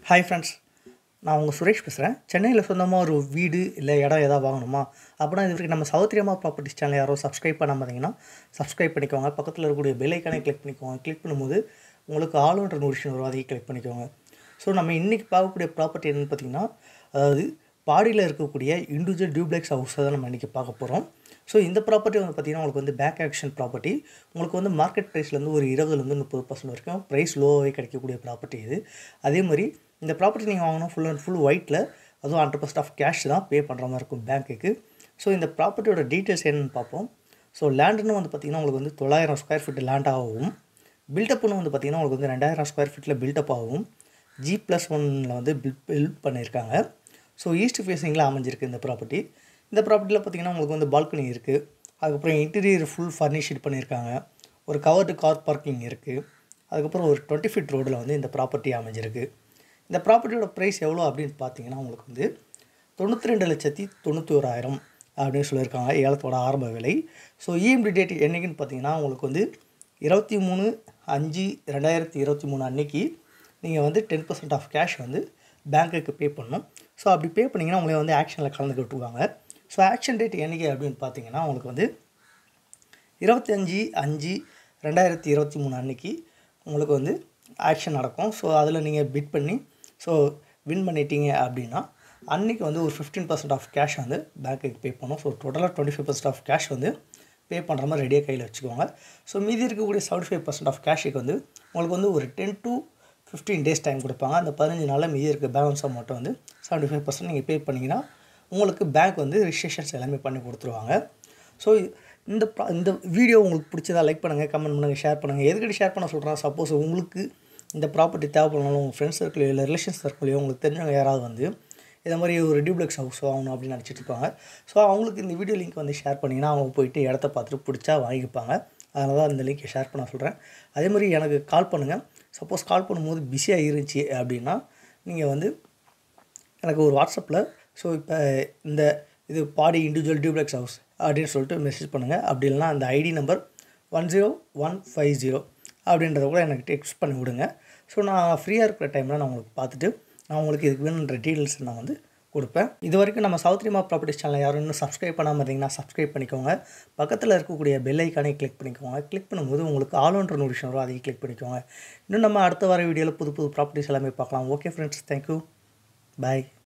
hi friends நான் உங்கள் சுரேஷ் பேசுகிறேன் சென்னையில் சொந்தமாக ஒரு வீடு இல்லை இடம் எதாவது வாங்கணுமா அப்படின்னா இது வரைக்கும் நம்ம சௌத்ரியமா ப்ராப்பர்ட்டிஸ் சேனல் யாரோ சப்ஸ்கிரைப் பண்ணாம இருந்தீங்கன்னா சப்ஸ்கிரைப் பண்ணிக்கோங்க பக்கத்தில் இருக்கக்கூடிய பெல் ஐக்கானே கிளிக் பண்ணிக்கோங்க கிளிக் பண்ணும்போது உங்களுக்கு ஆல் ஒன்ற நோட்டிஃபிகேஷன் வரும் அதையும் கிளிக் பண்ணிக்கோங்க ஸோ நம்ம இன்றைக்கி பார்க்கக்கூடிய ப்ராப்பர்ட்டி என்னென்னு பார்த்தீங்கன்னா அதாவது பாடியில் இருக்கக்கூடிய இண்டிவிஜுவல் டியூப்ளெக்ஸ் ஹவுஸை தான் நம்ம இன்றைக்கி பார்க்க போகிறோம் ஸோ இந்த ப்ராப்பர்ட்டி வந்து பார்த்திங்கன்னா உங்களுக்கு வந்து பேக் ஆக்ஷன் ப்ராப்பர்ட்டி உங்களுக்கு வந்து மார்க்கெட் ப்ரைஸ்லேருந்து ஒரு இருபதுலேருந்து முப்பது பர்சன்ட் வரைக்கும் ப்ரைஸ் லோவாகவே கிடைக்கக்கூடிய ப்ராப்பர்ட்டி இது அதே மாதிரி இந்த ப்ராப்பர்ட்டி நீங்கள் வாங்கினா ஃபுல் அண்ட் ஃபுல் ஒயிட்டில் அதுவும் ஹண்ட்ரட் பர்சன்ட் ஆஃப் கேஷ் தான் பே பண்ணுற மாதிரி இருக்கும் பேங்க்குக்கு ஸோ இந்த ப்ராப்பர்ட்டியோட டீட்டெயில்ஸ் என்னென்னு பார்ப்போம் ஸோ லேண்டுன்னு வந்து பார்த்திங்கன்னா உங்களுக்கு வந்து தொள்ளாயிரம் ஸ்கொயர் ஃபீட் லேண்டாகவும் பில்டப்னு வந்து பார்த்திங்கன்னா உங்களுக்கு வந்து ரெண்டாயிரம் ஸ்கொயர் ஃபீட்டில் பில்டப் ஆகும் ஜி ப்ளஸ் ஒனில் வந்து பில் பில்ட் பண்ணியிருக்காங்க ஸோ ஈஸ்ட் ஃபேஸிங்கில் அமைஞ்சிருக்கு இந்த ப்ராப்பர்ட்டி இந்த ப்ராப்பர்ட்டியில் பார்த்திங்கன்னா உங்களுக்கு வந்து பால்கனி இருக்குது அதுக்கப்புறம் இன்டீரியர் ஃபுல் ஃபர்னிஷ்ட் பண்ணியிருக்காங்க ஒரு கவர்டு கார் பார்க்கிங் இருக்குது அதுக்கப்புறம் ஒரு டுவெண்ட்டி ஃபீட் ரோடில் வந்து இந்த ப்ராப்பர்ட்டி அமைஞ்சிருக்கு இந்த ப்ராப்பர்ட்டியோட ப்ரைஸ் எவ்வளோ அப்படின்னு பார்த்தீங்கன்னா உங்களுக்கு வந்து தொண்ணூற்றி ரெண்டு லட்சத்தி தொண்ணூற்றி ஓராயிரம் அப்படின்னு சொல்லியிருக்காங்க ஏலத்தோட ஆரம்ப விலை ஸோ இஎம்டி டேட் என்றைக்குன்னு பார்த்தீங்கன்னா உங்களுக்கு வந்து இருபத்தி மூணு அஞ்சு ரெண்டாயிரத்தி இருபத்தி மூணு அன்னைக்கு நீங்கள் வந்து டென் பர்சன்ட் ஆஃப் கேஷ் வந்து பேங்க்குக்கு பே பண்ணணும் ஸோ அப்படி பே பண்ணிங்கன்னா உங்களை வந்து ஆக்ஷனில் கலந்துக்க விட்டுருவாங்க ஸோ ஆக்ஷன் டேட் என்றைக்கு அப்படின்னு பார்த்தீங்கன்னா உங்களுக்கு வந்து இருபத்தஞ்சி அஞ்சு ரெண்டாயிரத்தி இருபத்தி மூணு அன்னைக்கு உங்களுக்கு வந்து ஆக்ஷன் நடக்கும் ஸோ அதில் நீங்கள் பிட் பண்ணி ஸோ வின் பண்ணிட்டீங்க அப்படின்னா அன்றைக்கி வந்து ஒரு ஃபிஃப்டீன் பர்சன்ட் ஆஃப் கேஷ் வந்து பேங்க்குக்கு பே பண்ணும் ஸோ டோட்டலாக twenty five percent of cash வந்து பே பண்ணுற மாதிரி ரெடியாக கையில் வச்சுக்கோங்க ஸோ மீதி இருக்கக்கூடிய செவன்ட்டி ஃபைவ் பர்சன்ட் ஆஃப் கேஷுக்கு வந்து உங்களுக்கு வந்து ஒரு ten to fifteen days time கொடுப்பாங்க அந்த பதினஞ்சு நாளில் மீதி இருக்க பேலன்ஸ் அமௌண்ட்டை வந்து செவன்ட்டி ஃபைவ் பர்சன்ட் நீங்கள் பே பண்ணிங்கன்னா உங்களுக்கு பேங்க் வந்து ரிஜிஸ்ட்ரேஷன்ஸ் எல்லாமே பண்ணி கொடுத்துருவாங்க ஸோ இந்த ப்ரா- இந்த வீடியோ உங்களுக்கு பிடிச்சதா லைக் பண்ணுங்கள் கமெண்ட் பண்ணுங்கள் ஷேர் பண்ணுங்கள் எதுக்கடி ஷேர் பண்ண சொல்கிறேன் சப்போஸ் உங்களுக்கு இந்த ப்ராப்பர்ட்டி தேவைப்படணும் உங்கள் ஃப்ரெண்ட்ஸ் சர்க்கிளையோ இல்லை ரிலேஷன்ஸ் சர்க்கிளையோ உங்களுக்கு தெரிஞ்சவங்க யாராவது வந்து இதை மாதிரி ஒரு டியூப்ளெக்ஸ் ஹவுஸ் வாங்கணும் அப்படின்னு நினச்சிட்டு இருப்பாங்க ஸோ அவங்களுக்கு இந்த வீடியோ லிங்க் வந்து ஷேர் பண்ணிங்கன்னா அவங்க போயிட்டு இடத்த பார்த்துட்டு பிடிச்சா வாங்கிப்பாங்க அதனால தான் இந்த லிங்க்கை ஷேர் பண்ண சொல்கிறேன் அதே மாதிரி எனக்கு கால் பண்ணுங்கள் சப்போஸ் கால் பண்ணும்போது பிஸியாக இருந்துச்சு அப்படின்னா நீங்கள் வந்து எனக்கு ஒரு வாட்ஸ்அப்பில் ஸோ இப்போ இந்த இது பாடி இண்டிவிஜுவல் டியூப்ளெக்ஸ் ஹவுஸ் அப்படின்னு சொல்லிட்டு மெசேஜ் பண்ணுங்கள் அப்படி இல்லைனா அந்த ID number one zero one five zero அப்படின்றத கூட எனக்கு டெக்ஸ்ட் பண்ணி விடுங்க ஸோ நான் ஃப்ரீயாக இருக்கிற டைமில் நான் உங்களுக்கு பார்த்துட்டு நான் உங்களுக்கு இதுக்கு வேணுன்ற டீட்டெயில்ஸ் நான் வந்து கொடுப்பேன் இது வரைக்கும் நம்ம சௌத்ரிமா ப்ராப்பர்ட்டிஸ் சேனல் யாரும் இன்னும் சப்ஸ்கிரைப் பண்ணாமல் இருந்தீங்கன்னா சப்ஸ்கிரைப் பண்ணிக்கோங்க பக்கத்தில் இருக்கக்கூடிய பெல் ஐக்கானே கிளிக் பண்ணிக்கோங்க கிளிக் பண்ணும்போது உங்களுக்கு ஆல் ஒன்ற நோட்டிஃபிகேஷன் வரும் அதையும் கிளிக் பண்ணிக்கோங்க இன்னும் நம்ம அடுத்த வர வீடியோவில் புது புது ப்ராப்பர்ட்டிஸ் எல்லாமே பார்க்கலாம் ஓகே ஃப்ரெண்ட்ஸ் தேங்க்யூ பாய்